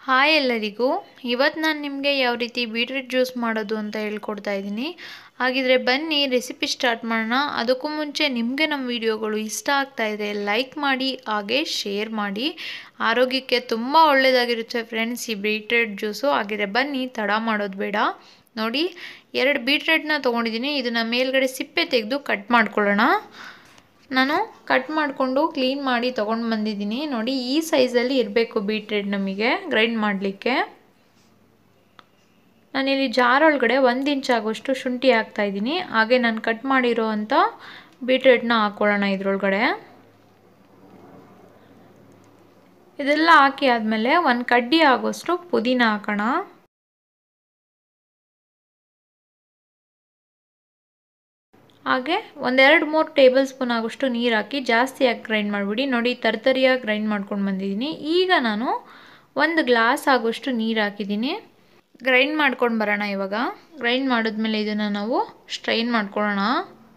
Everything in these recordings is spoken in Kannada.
ಹಾಯ್ ಎಲ್ಲರಿಗೂ ಇವತ್ತು ನಾನು ನಿಮಗೆ ಯಾವ ರೀತಿ ಬೀಟ್ರೂಟ್ ಜ್ಯೂಸ್ ಮಾಡೋದು ಅಂತ ಹೇಳ್ಕೊಡ್ತಾ ಇದ್ದೀನಿ ಹಾಗಿದ್ರೆ ಬನ್ನಿ ರೆಸಿಪಿ ಸ್ಟಾರ್ಟ್ ಮಾಡೋಣ ಅದಕ್ಕೂ ಮುಂಚೆ ನಿಮಗೆ ನಮ್ಮ ವಿಡಿಯೋಗಳು ಇಷ್ಟ ಆಗ್ತಾ ಇದೆ ಲೈಕ್ ಮಾಡಿ ಹಾಗೆ ಶೇರ್ ಮಾಡಿ ಆರೋಗ್ಯಕ್ಕೆ ತುಂಬ ಒಳ್ಳೆಯದಾಗಿರುತ್ತೆ ಫ್ರೆಂಡ್ಸ್ ಈ ಬೀಟ್ರೂಟ್ ಜ್ಯೂಸು ಹಾಗಿದ್ರೆ ಬನ್ನಿ ತಡ ಮಾಡೋದು ಬೇಡ ನೋಡಿ ಎರಡು ಬೀಟ್ರೂಟ್ನ ತೊಗೊಂಡಿದ್ದೀನಿ ಇದನ್ನು ಮೇಲ್ಗಡೆ ಸಿಪ್ಪೆ ತೆಗೆದು ಕಟ್ ಮಾಡ್ಕೊಳ್ಳೋಣ ನಾನು ಕಟ್ ಮಾಡಿಕೊಂಡು ಕ್ಲೀನ್ ಮಾಡಿ ತೊಗೊಂಡು ಬಂದಿದ್ದೀನಿ ನೋಡಿ ಈ ಸೈಜಲ್ಲಿ ಇರಬೇಕು ಬೀಟ್ರೆಡ್ ನಮಗೆ ಗ್ರೈಂಡ್ ಮಾಡಲಿಕ್ಕೆ ನಾನಿಲ್ಲಿ ಜಾರ್ ಒಳಗಡೆ ಒಂದು ಇಂಚ್ ಆಗೋಷ್ಟು ಶುಂಠಿ ಹಾಕ್ತಾಯಿದ್ದೀನಿ ಹಾಗೆ ನಾನು ಕಟ್ ಮಾಡಿರೋ ಅಂಥ ಬೀಟ್ರೆಡ್ನ ಹಾಕ್ಕೊಳ್ಳೋಣ ಇದ್ರೊಳಗಡೆ ಇದೆಲ್ಲ ಹಾಕಿ ಆದಮೇಲೆ ಒಂದು ಕಡ್ಡಿ ಆಗೋಷ್ಟು ಪುದೀನ ಹಾಕೋಣ ಹಾಗೆ ಒಂದೆರಡು ಮೂರು ಟೇಬಲ್ ಸ್ಪೂನ್ ಆಗೋಷ್ಟು ನೀರು ಹಾಕಿ ಜಾಸ್ತಿಯಾಗಿ ಗ್ರೈಂಡ್ ಮಾಡಿಬಿಡಿ ನೋಡಿ ತರ್ತರಿಯಾಗಿ ಗ್ರೈಂಡ್ ಮಾಡ್ಕೊಂಡು ಬಂದಿದ್ದೀನಿ ಈಗ ನಾನು ಒಂದು ಗ್ಲಾಸ್ ಆಗೋಷ್ಟು ನೀರು ಹಾಕಿದ್ದೀನಿ ಗ್ರೈಂಡ್ ಮಾಡ್ಕೊಂಡು ಬರೋಣ ಇವಾಗ ಗ್ರೈಂಡ್ ಮಾಡಿದ್ಮೇಲೆ ಇದನ್ನು ನಾವು ಸ್ಟ್ರೈನ್ ಮಾಡ್ಕೊಳ್ಳೋಣ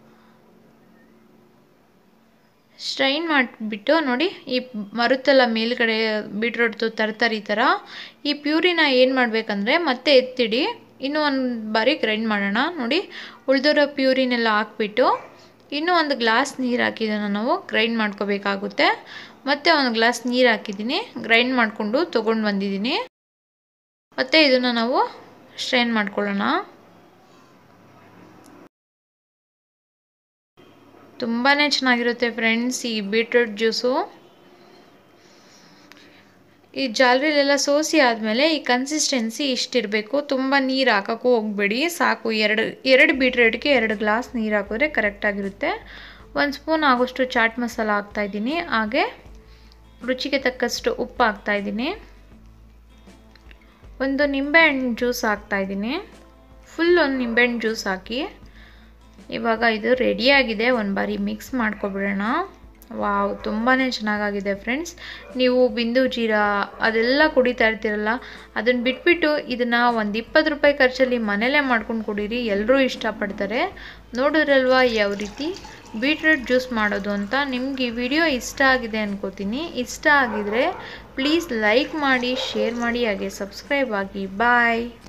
ಸ್ಟ್ರೈನ್ ಮಾಡಿಬಿಟ್ಟು ನೋಡಿ ಈ ಮರುತ್ತಲ್ಲ ಮೇಲ್ಗಡೆ ಬೀಟ್ರೋಟ್ದು ತರ್ತರಿ ಥರ ಈ ಪ್ಯೂರಿನ ಏನು ಮಾಡಬೇಕಂದ್ರೆ ಮತ್ತೆ ಎತ್ತಿಡಿ ಇನ್ನೂ ಒಂದು ಬಾರಿ ಗ್ರೈಂಡ್ ಮಾಡೋಣ ನೋಡಿ ಉಳಿದಿರೋ ಪ್ಯೂರಿನೆಲ್ಲ ಹಾಕ್ಬಿಟ್ಟು ಇನ್ನೂ ಒಂದು ಗ್ಲಾಸ್ ನೀರು ಹಾಕಿದ್ದನ್ನು ನಾವು ಗ್ರೈಂಡ್ ಮಾಡ್ಕೋಬೇಕಾಗುತ್ತೆ ಮತ್ತು ಒಂದು ಗ್ಲಾಸ್ ನೀರು ಹಾಕಿದ್ದೀನಿ ಗ್ರೈಂಡ್ ಮಾಡಿಕೊಂಡು ತೊಗೊಂಡು ಬಂದಿದ್ದೀನಿ ಮತ್ತು ಇದನ್ನು ನಾವು ಸ್ಟ್ರೈನ್ ಮಾಡ್ಕೊಳ್ಳೋಣ ತುಂಬಾ ಚೆನ್ನಾಗಿರುತ್ತೆ ಫ್ರೆಂಡ್ಸ್ ಈ ಬೀಟ್ರೂಟ್ ಜ್ಯೂಸು ಈ ಜಾಲರಿಲೆಲ್ಲ ಸೋಸಿ ಆದಮೇಲೆ ಈ ಕನ್ಸಿಸ್ಟೆನ್ಸಿ ಇಷ್ಟಿರಬೇಕು ತುಂಬ ನೀರು ಹಾಕೋಕ್ಕೂ ಹೋಗಬೇಡಿ ಸಾಕು ಎರಡು ಎರಡು ಬೀಟ್ರೇಟ್ಗೆ ಎರಡು ಗ್ಲಾಸ್ ನೀರು ಹಾಕಿದ್ರೆ ಕರೆಕ್ಟಾಗಿರುತ್ತೆ ಒಂದು ಸ್ಪೂನ್ ಆಗೋಷ್ಟು ಚಾಟ್ ಮಸಾಲ ಹಾಕ್ತಾಯಿದ್ದೀನಿ ಹಾಗೆ ರುಚಿಗೆ ತಕ್ಕಷ್ಟು ಉಪ್ಪು ಹಾಕ್ತಾಯಿದ್ದೀನಿ ಒಂದು ನಿಂಬೆಹಣ್ಣು ಜ್ಯೂಸ್ ಹಾಕ್ತಾಯಿದ್ದೀನಿ ಫುಲ್ ಒಂದು ನಿಂಬೆಹಣ್ಣು ಜ್ಯೂಸ್ ಹಾಕಿ ಇವಾಗ ಇದು ರೆಡಿಯಾಗಿದೆ ಒಂದು ಬಾರಿ ಮಿಕ್ಸ್ ಮಾಡ್ಕೊಬಿಡೋಣ ವಾವ್ ತುಂಬಾ ಚೆನ್ನಾಗಾಗಿದೆ ಫ್ರೆಂಡ್ಸ್ ನೀವು ಬಿಂದು ಜೀರಾ ಅದೆಲ್ಲ ಕುಡಿತಾ ಇರ್ತೀರಲ್ಲ ಅದನ್ನು ಬಿಟ್ಬಿಟ್ಟು ಇದನ್ನು ಒಂದು ಇಪ್ಪತ್ತು ರೂಪಾಯಿ ಖರ್ಚಲ್ಲಿ ಮನೇಲೇ ಮಾಡ್ಕೊಂಡು ಕುಡೀರಿ ಎಲ್ಲರೂ ಇಷ್ಟಪಡ್ತಾರೆ ನೋಡಿದ್ರಲ್ವಾ ಯಾವ ರೀತಿ ಬೀಟ್ರೂಟ್ ಜ್ಯೂಸ್ ಮಾಡೋದು ಅಂತ ನಿಮ್ಗೆ ಈ ವಿಡಿಯೋ ಇಷ್ಟ ಆಗಿದೆ ಅನ್ಕೋತೀನಿ ಇಷ್ಟ ಆಗಿದರೆ ಪ್ಲೀಸ್ ಲೈಕ್ ಮಾಡಿ ಶೇರ್ ಮಾಡಿ ಹಾಗೆ ಸಬ್ಸ್ಕ್ರೈಬ್ ಆಗಿ ಬಾಯ್